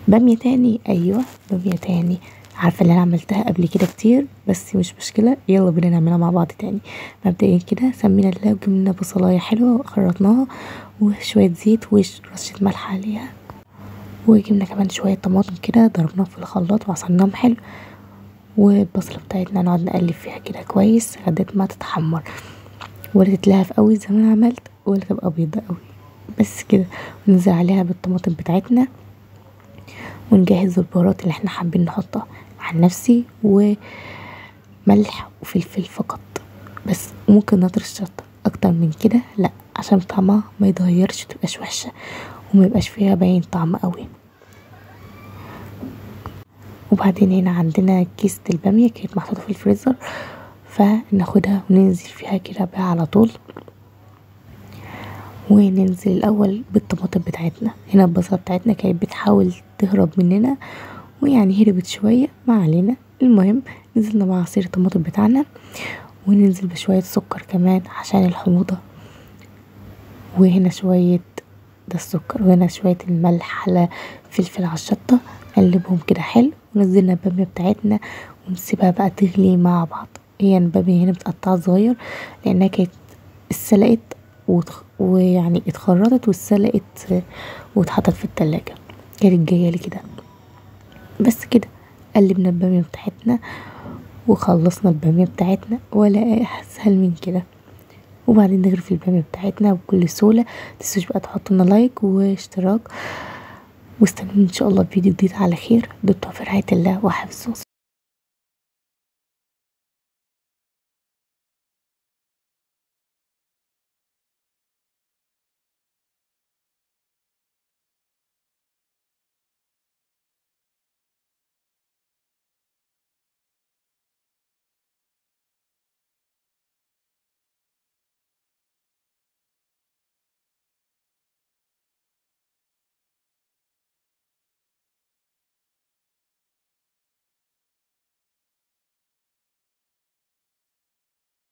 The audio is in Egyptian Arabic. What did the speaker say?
بامية تاني ايوه بامية تاني عارفة اللي انا عملتها قبل كده كتير بس مش مشكلة يلا بينا نعملها مع بعض تاني مبدئيا كده سمينا الله وجبنا بصلاية حلوة وخرطناها وشوية زيت ورشة ملح عليها وجبنا كمان شوية طماطم كده ضربناهم في الخلاط وعصرناهم حلو والبصلة بتاعتنا نقعد نقلب فيها كده كويس لغاية ما تتحمر ولا تتلهف قوي زي ما انا عملت ولا تبقى بيضة قوي بس كده وننزل عليها بالطماطم بتاعتنا ونجهز البهارات اللي احنا حابين نحطها عن نفسي وملح وفلفل فقط بس ممكن نطرش شطة اكتر من كده لا عشان طعمها ما يتغيرش متبقاش وحشة وما يبقاش فيها باين طعم قوي وبعدين هنا عندنا كيسة البامية كانت محطوطة في الفريزر فناخدها وننزل فيها كده بقى على طول وننزل الاول بالطماطم بتاعتنا هنا البصله بتاعتنا كانت بتحاول تهرب مننا ويعني هربت شويه ما علينا المهم نزلنا مع عصير الطماطم بتاعنا وننزل بشويه سكر كمان عشان الحموضه وهنا شويه ده السكر وهنا شويه الملح على فلفل على الشطه نقلبهم كده حلو ونزلنا الباميه بتاعتنا ونسيبها بقى تغلي مع بعض هي الباميه هنا متقطعه صغير لانها كانت اتسلقت ويعني اتخرطت واتسلقت واتحطت في التلاجة كانت جايه لي كده بس كده قلبنا الباميه بتاعتنا وخلصنا الباميه بتاعتنا ولا اسهل من كده وبعدين نغرف الباميه بتاعتنا بكل سهوله متنسوش بقى تحطوا لنا لايك واشتراك واستنوني ان شاء الله بفيديو جديد على خير دكتور في رعايه الله وحفظه